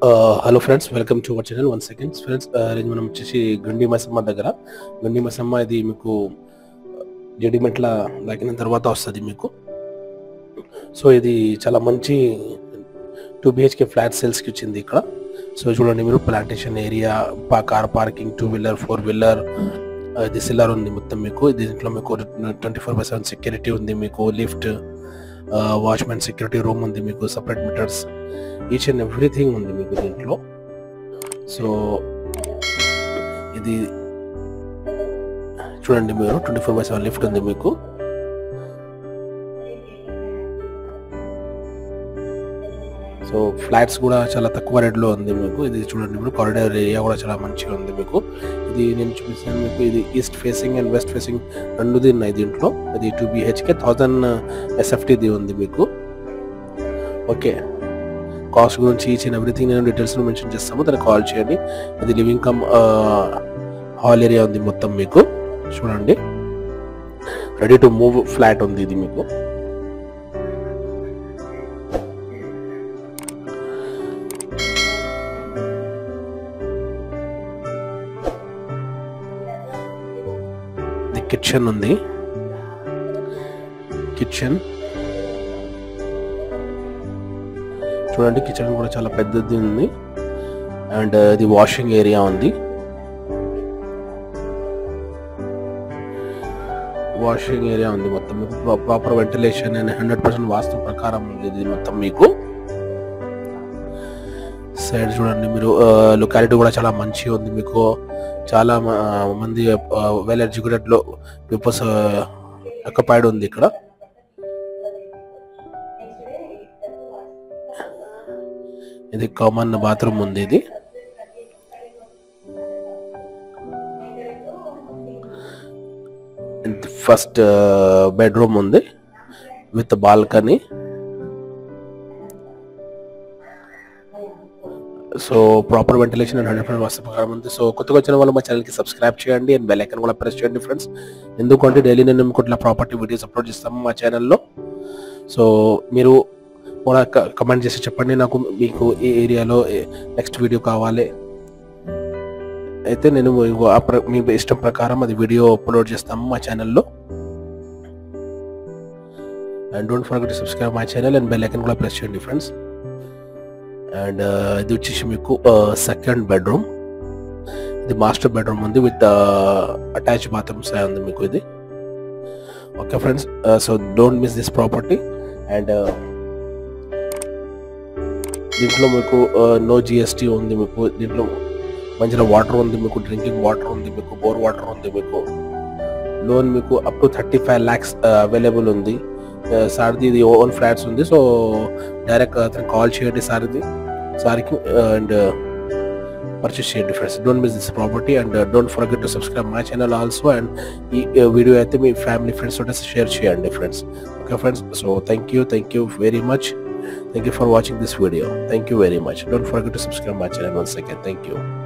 hello friends welcome to our channel one seconds friends ఇది మనం వచ్చేసి గండి మసమ్మ దగ్గర గండి మసమ్మ ఇది మీకు జడిమెంట్ల దాకిన తర్వాత వస్తుంది మీకు సో ఇది చాలా మంచి టూ బిహెచ్కే ఫ్లాట్ సేల్స్కి వచ్చింది ఇక్కడ సో చూడండి మీరు plantation area car parking two wheeler four wheeler ఇది సిల్లర్ ఉంది మొత్తం మీకు దీంట్లో మీకు twenty four by seven security ఉంది మీకు లిఫ్ట్ వాచ్మెన్ సెక్యూరిటీ రూమ్ ఉంది మీకు separate meters each and everything ఉంది మీకు దీంట్లో సో ఇది చూడండి మీరు twenty four by seven lift ఉంది మీకు సో ఫ్లాట్స్ కూడా చాలా తక్కువ రేట్లో ఉంది మీకు ఇది చూడండి మీరు కారిడార్ ఏరియా కూడా చాలా మంచిగా ఉంది మీకు ఇది నేను చూపిస్తాను మీకు ఇది east facing and west facing రెండుది ఉన్నాయి దీంట్లో ఇది టూ బిహెచ్కే థౌజండ్ ఎస్ఎఫ్టీది ఉంది మీకు ఓకే కాస్ట్ గురించి ఈచ్ అండ్ ఎవ్రీథింగ్ నేను డీటెయిల్స్ మెన్షన్ చేస్తాము దానికి కాల్ చేయండి ఇది లివింగ్ కమ్ హాల్ ఏరియా ఉంది మొత్తం మీకు చూడండి రెడీ టు మూవ్ ఫ్లాట్ ఉంది ఇది మీకు కిచెన్ ఉంది కిచెన్ చూడండి కిచెన్ కూడా చాలా పెద్దది ఉంది అండ్ ఇది వాషింగ్ ఏరియా ఉంది వాషింగ్ ఏరియా ఉంది మొత్తం proper ventilation and hundred percent vastu ప్రకారం ఉంది ఇది మొత్తం మీకు సైడ్ చూడండి మీరు లొకాలిటీ కూడా చాలా మంచిగా ఉంది మీకు చాలా మంది వెల్ ఎడ్యుకేటెడ్ లో పీపుల్స్ అక్కపాయిడ్ ఉంది ఇక్కడ ఇది కామన్ బాత్రూమ్ ఉంది ఇది ఫస్ట్ బెడ్రూమ్ ఉంది with balcony so proper ventilation and hundred percent vastu ప్రకారం ఉంది సో కొత్తగా వచ్చిన వాళ్ళు మా ఛానల్కి సబ్స్క్రైబ్ చేయండి అండ్ బెల్ ఐకన్ కూడా ప్రెస్ చేయండి ఫ్రెండ్స్ ఎందుకంటే డైలీ నేను మీకు ఇట్లా ప్రాపర్టీ వీడియోస్ అప్లోడ్ చేస్తాము మా ఛానల్లో సో మీరు కూడా కమెంట్ చేసి చెప్పండి నాకు మీకు ఏ ఏరియాలో నెక్స్ట్ వీడియో కావాలి అయితే నేను మీ ఇష్టం ప్రకారం అది వీడియో అప్లోడ్ చేస్తాము మా ఛానల్లో and don't forget to subscribe my channel and bell icon కూడా ప్రెస్ చేయండి ఫ్రెండ్స్ అండ్ ఇది వచ్చేసి మీకు సెకండ్ బెడ్రూమ్ ఇది మాస్టర్ బెడ్రూమ్ ఉంది విత్ అటాచ్ బాత్రూమ్స్ ఉంది మీకు ఇది okay friends so don't miss this property and దీంట్లో మీకు నో జిఎస్టీ ఉంది మీకు దీంట్లో మంచిగా వాటర్ ఉంది మీకు డ్రింకింగ్ వాటర్ ఉంది మీకు బోర్ వాటర్ ఉంది మీకు లోన్ మీకు up to thirty five lakhs available ఉంది సార్ది ఇది ఓన్ ఫ్లాట్స్ ఉంది సో డైరెక్ట్ అతను కాల్ చేయండి సార్ది సార్కి అండ్ పర్చేస్ చేయండి friends don't miss this property and don't forget to subscribe my channel also and ఈ వీడియో అయితే మీ ఫ్యామిలీ ఫ్రెండ్స్ తోటి షేర్ చేయండి friends okay friends so thank you thank you very much thank you for watching this video thank you very much don't forget to subscribe my channel once again thank you